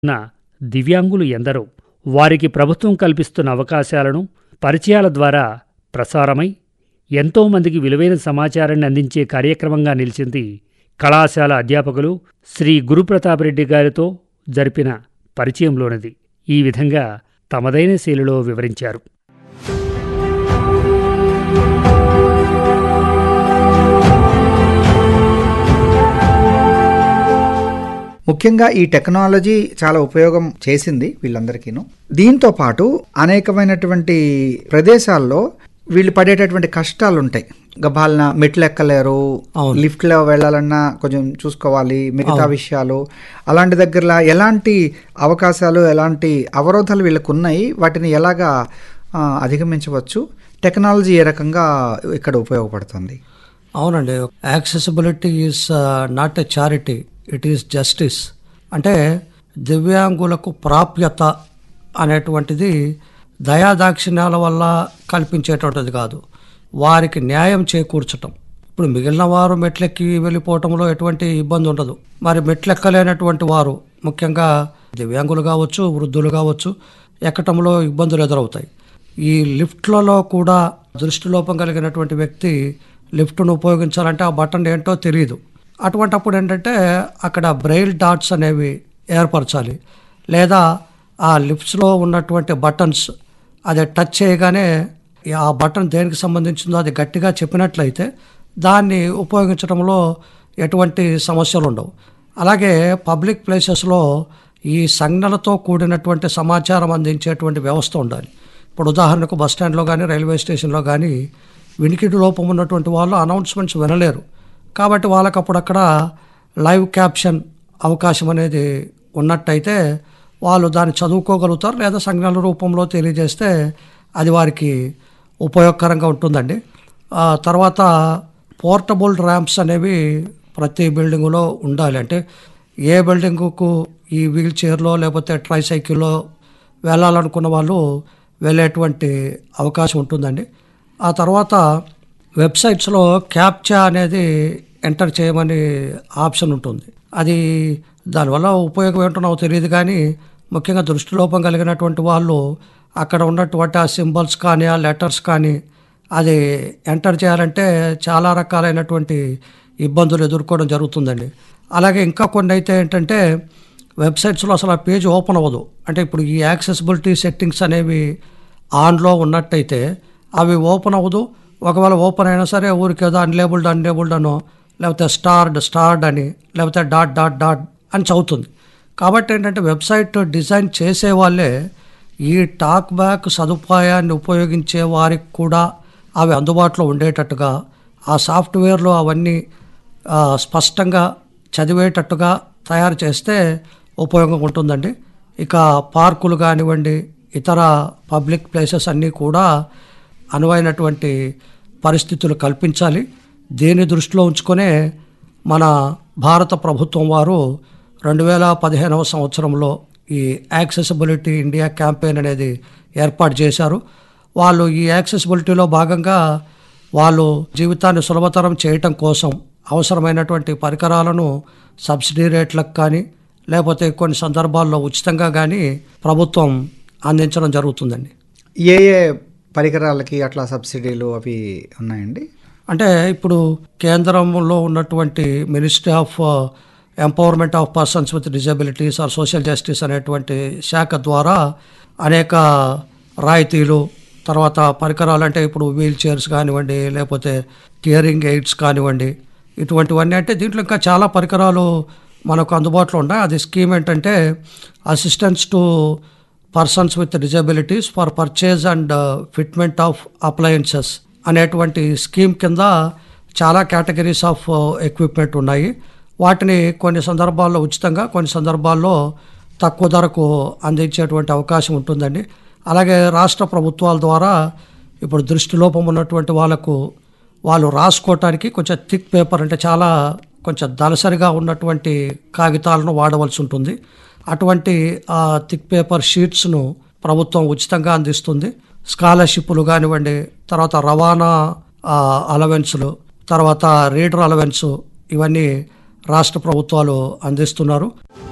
ఉన్న దివ్యాంగులు ఎందరో వారికి ప్రభుత్వం కల్పిస్తున్న అవకాశాలను పరిచయాల ద్వారా ప్రసారమై ఎంతోమందికి విలువైన సమాచారాన్ని అందించే కార్యక్రమంగా నిలిచింది కళాశాల అధ్యాపకులు శ్రీ గురుప్రతాపరెడ్డి గారితో జరిపిన పరిచయంలోనిది ఈ విధంగా తమదైన శైలిలో వివరించారు ముఖ్యంగా ఈ టెక్నాలజీ చాలా ఉపయోగం చేసింది వీళ్ళందరికీను దీంతో పాటు అనేకమైనటువంటి ప్రదేశాల్లో వీళ్ళు పడేటటువంటి కష్టాలు ఉంటాయి గబాలన మెట్లు ఎక్కలేరు అవును. లిఫ్ట్లో వెళ్ళాలన్నా కొంచెం చూసుకోవాలి మిగతా విషయాలు అలాంటి దగ్గరలా ఎలాంటి అవకాశాలు ఎలాంటి అవరోధాలు వీళ్ళకు ఉన్నాయి వాటిని ఎలాగా ఆ, అధిగమించవచ్చు టెక్నాలజీ ఏ రకంగా ఇక్కడ ఉపయోగపడుతుంది అవునండి accessibility is not a charity it is justice అంటే దివ్యాంగులకు ప్రాప్యత అనేటువంటిది దయాదాక్షిణ్యాల వల్ల కల్పించేటువంటిది కాదు వారికి న్యాయం చేకూర్చటం ఇప్పుడు మిగిలిన వారు మెట్లెక్కి వెళ్ళిపోవటంలో ఎటువంటి ఇబ్బంది ఉండదు మరి మెట్లెక్కలేనటువంటి వారు ముఖ్యంగా దివ్యాంగులు కావచ్చు వృద్ధులు కావచ్చు ఎక్కటంలో ఇబ్బందులు ఎదురవుతాయి ఈ లిఫ్ట్లలో కూడా దృష్టిలోపం కలిగినటువంటి వ్యక్తి లిఫ్ట్ను ఉపయోగించాలంటే ఆ బటన్ ఏంటో తెలియదు అటువంటప్పుడు ఏంటంటే అక్కడ బ్రెయిల్ డాట్స్ అనేవి ఏర్పరచాలి లేదా ఆ లిఫ్ట్స్లో ఉన్నటువంటి బటన్స్ అది టచ్ చేయగానే ఆ బటన్ దేనికి సంబంధించిందో అది గట్టిగా చెప్పినట్లయితే దాన్ని ఉపయోగించడంలో ఎటువంటి సమస్యలు ఉండవు అలాగే పబ్లిక్ ప్లేసెస్లో ఈ సంజ్ఞలతో కూడినటువంటి సమాచారం అందించేటువంటి వ్యవస్థ ఉండాలి ఇప్పుడు ఉదాహరణకు బస్ స్టాండ్లో కానీ రైల్వే స్టేషన్లో కానీ వినికిడి లోపం ఉన్నటువంటి వాళ్ళు అనౌన్స్మెంట్స్ వినలేరు కాబట్టి వాళ్ళకి అప్పుడు అక్కడ లైవ్ క్యాప్షన్ అవకాశం అనేది ఉన్నట్టయితే వాళ్ళు దాన్ని చదువుకోగలుగుతారు లేదా సంజ్ఞల రూపంలో తెలియజేస్తే అది వారికి ఉపయోగకరంగా ఉంటుందండి ఆ తర్వాత పోర్టబుల్ ర్యాంప్స్ అనేవి ప్రతి బిల్డింగులో ఉండాలి అంటే ఏ బిల్డింగుకు ఈ వీల్ చైర్లో లేకపోతే ట్రై సైకిల్లో వెళ్ళాలనుకున్న వాళ్ళు వెళ్ళేటువంటి అవకాశం ఉంటుందండి ఆ తర్వాత వెబ్సైట్స్లో క్యాప్చా అనేది ఎంటర్ చేయమని ఆప్షన్ ఉంటుంది అది దానివల్ల ఉపయోగం ఏంటో నాకు తెలియదు కానీ ముఖ్యంగా దృష్టిలోపం కలిగినటువంటి వాళ్ళు అక్కడ ఉన్నటువంటి ఆ సింబల్స్ కానీ ఆ లెటర్స్ కానీ అది ఎంటర్ చేయాలంటే చాలా రకాలైనటువంటి ఇబ్బందులు ఎదుర్కోవడం జరుగుతుందండి అలాగే ఇంకా కొన్ని అయితే ఏంటంటే వెబ్సైట్స్లో అసలు ఆ పేజ్ ఓపెన్ అవ్వదు అంటే ఇప్పుడు ఈ యాక్సెసిబిలిటీ సెట్టింగ్స్ అనేవి ఆన్లో ఉన్నట్టయితే అవి ఓపెన్ అవ్వదు ఒకవేళ ఓపెన్ అయినా సరే ఊరికి ఏదో అన్లేబుల్డ్ అన్లేబుల్డ్ అనో లేకపోతే స్టార్డ్ స్టార్డ్ అని లేకపోతే డాట్ డాట్ డాట్ అని చదువుతుంది కాబట్టి ఏంటంటే వెబ్సైట్ డిజైన్ చేసే వాళ్ళే ఈ టాక్ బ్యాక్ సదుపాయాన్ని ఉపయోగించే వారికి కూడా అవి అందుబాటులో ఉండేటట్టుగా ఆ సాఫ్ట్వేర్లో అవన్నీ ఆ, స్పష్టంగా చదివేటట్టుగా తయారు చేస్తే ఉపయోగం ఉంటుందండి ఇక పార్కులు కానివ్వండి ఇతర పబ్లిక్ ప్లేసెస్ అన్నీ కూడా అనువైనటువంటి పరిస్థితులు కల్పించాలి దీన్ని దృష్టిలో ఉంచుకొనే మన భారత ప్రభుత్వం వారు రెండు వేల పదిహేనవ సంవత్సరంలో ఈ యాక్సెసిబిలిటీ ఇండియా క్యాంపెయిన్ అనేది ఏర్పాటు చేశారు వాళ్ళు ఈ యాక్సెసిబిలిటీలో భాగంగా వాళ్ళు జీవితాన్ని సులభతరం చేయటం కోసం అవసరమైనటువంటి పరికరాలను సబ్సిడీ రేట్లకు కానీ లేకపోతే కొన్ని సందర్భాల్లో ఉచితంగా కానీ ప్రభుత్వం అందించడం జరుగుతుందండి ఏ ఏ పరికరాలకి అట్లా సబ్సిడీలు అవి ఉన్నాయండి అంటే ఇప్పుడు కేంద్రంలో ఉన్నటువంటి ministry of empowerment of persons with disabilities or social justice అనేటువంటి శాఖ ద్వారా అనేక రాయితీలు తర్వాత పరికరాలు అంటే ఇప్పుడు వీల్ చైర్స్ కానివ్వండి లేకపోతే టియరింగ్ ఎయిడ్స్ కానివ్వండి ఇటువంటివన్నీ అంటే దీంట్లో ఇంకా చాలా పరికరాలు మనకు అందుబాటులో ఉన్నాయి అది స్కీమ్ ఏంటంటే assistance to persons with disabilities for purchase and fitment of appliances అనేటువంటి స్కీమ్ కింద చాలా కేటగిరీస్ ఆఫ్ ఎక్విప్మెంట్ ఉన్నాయి వాటిని కొన్ని సందర్భాల్లో ఉచితంగా కొన్ని సందర్భాల్లో తక్కువ ధరకు అందించేటువంటి అవకాశం ఉంటుందండి అలాగే రాష్ట్ర ప్రభుత్వాల ద్వారా ఇప్పుడు దృష్టిలోపం ఉన్నటువంటి వాళ్ళకు వాళ్ళు రాసుకోవటానికి కొంచెం థిక్ పేపర్ అంటే చాలా కొంచెం దలసరిగా ఉన్నటువంటి కాగితాలను వాడవలసి ఉంటుంది అటువంటి ఆ థిక్ పేపర్ షీట్స్ను ప్రభుత్వం ఉచితంగా అందిస్తుంది స్కాలర్షిప్లు కానివ్వండి తర్వాత రవాణా అలవెన్స్లు తర్వాత రీడర్ అలవెన్స్ ఇవన్నీ రాష్ట్ర ప్రభుత్వాలు అందిస్తున్నారు